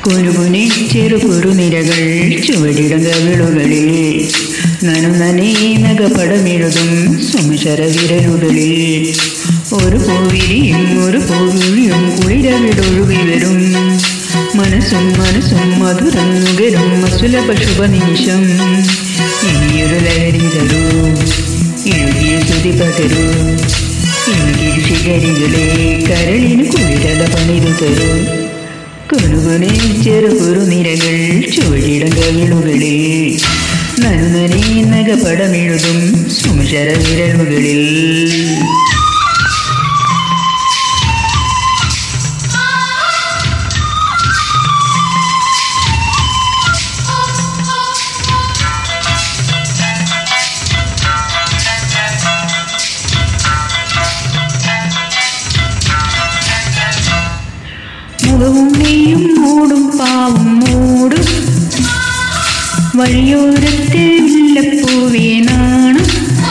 കുനുകുനി ചെറു കുറുനിരകൾ ചുവടിടും കവിളുകളിൽ നനുനനേ നഗപടമെഴുതും സുമശര വിരലുകളിൽ ഒരു പൂവിരിയും ഒരു പൂവിഴിയും കുളിരവിടൊഴുകി വരും മനസ്സും മനസ്സും മധുരം നുകരും അസുലഭ ശുഭനിമിഷം ഇനിയൊരു ലഹരി തരൂ ഇഴുകിയ സ്തുതി പകരൂ ഇഴുകിയ ശിഖരികളെ കരളിന് കുളിരല പണിതു തരൂ കുറുകുനെ ചെറു കുറുനിരകൾ ചുവടിടം കവിളുകളിൽ നനുനനെ നഗപടമെഴുതും സുമശര വിരലുകളിൽ മുഖവും നെയ്യും മൂടും പാവും മൂടും വഴിയോരത്തിൽ വില്ലപ്പൂവേ നാണം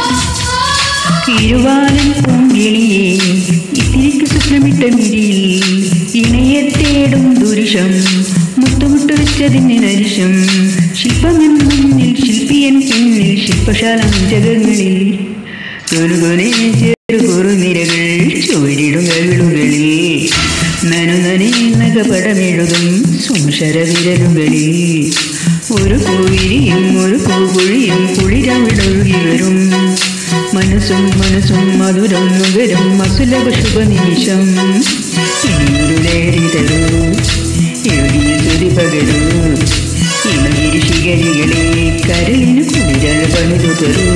ഇരുവാലൻ പൂങ്കിളിയെ ഇത്തിരിക്ക് സ്വപ്നമിട്ട മിരിയിൽ ഇണയെ തേടും ദുരുഷം മുത്തുമുട്ട് വെച്ചതിന് നരിശം ശില്പമെൻ മുന്നിൽ ശില്പിയൻ പിന്നിൽ ശില്പശാല ജഗങ്ങളിൽ കുറുകുനെ ചെറു കുറുനിരകൾ ചുവരിടും കവിളുകളിൽ നനുനനെ നഗപടമെഴുതും സുംശര വിരലുകളിൽ ഒരു പൂവിരിയും ഒരു പൂകുഴിയും കുളിരവിടൊഴുകി വരും മനസ്സും മനസ്സും മധുരം നുകരും അസുലഭ ശുഭനിമിഷം ഇനിയൊരു ലേരി തരൂ എഴുതിയ സ്തുതി പകരൂ ഇണകിരി ശിഖരികളെ കരളിന് കുളിരൽ പണിതു തരൂ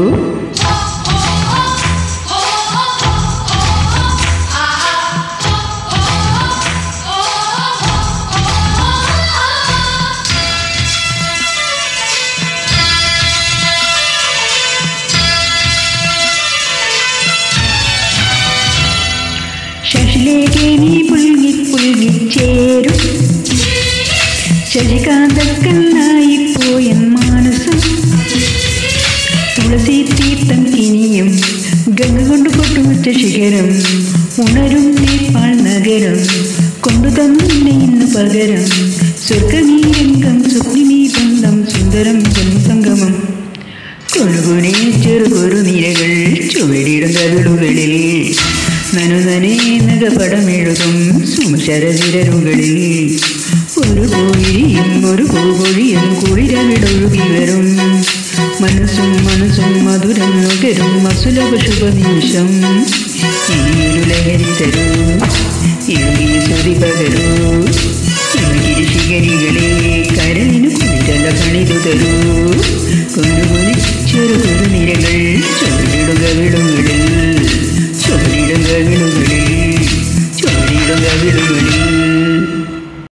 ശശിലേക്ക് നീ പുൽകി പുൽകി ചേരും ശശികാന്തക്കല്ലായി പോയൻ മാനസം തുളസി തീർത്ഥം കിനിയും ഗംഗ കൊണ്ട് കൊട്ടുവച്ച ശിഖരം ഉണരും നേപ്പാൾ നഗരം കൊണ്ടു തന്നെ ഇന്ന് പകരം സ്വർഗമീ രംഗം സ്വപ്നിമീ ബന്ധം സുന്ദരം ജനസംഗമം കൊഴുകുനെ ചെറു കുറുനിരകൾ ചുവടിടും കവിളുകളിൽ നനുനനെ നഗപടമെഴുതും സുമശര വിരലുകളിൽ ഒരു പൂവിരിയും ഒരു പൂപൊഴിയും കുളിരവിടൊഴുകി വരും മനസ്സും മനസ്സും മധുരം നുകരും അസുലഭ ശുഭനിമിഷം ഇനിയൊരു ലഹരി തരൂ ഇഴുകിയ സ്തുതി പകരൂ ഇഴുകിയ ശിഖരികളെ കരളിന് കുളിരല പണിതു തരൂ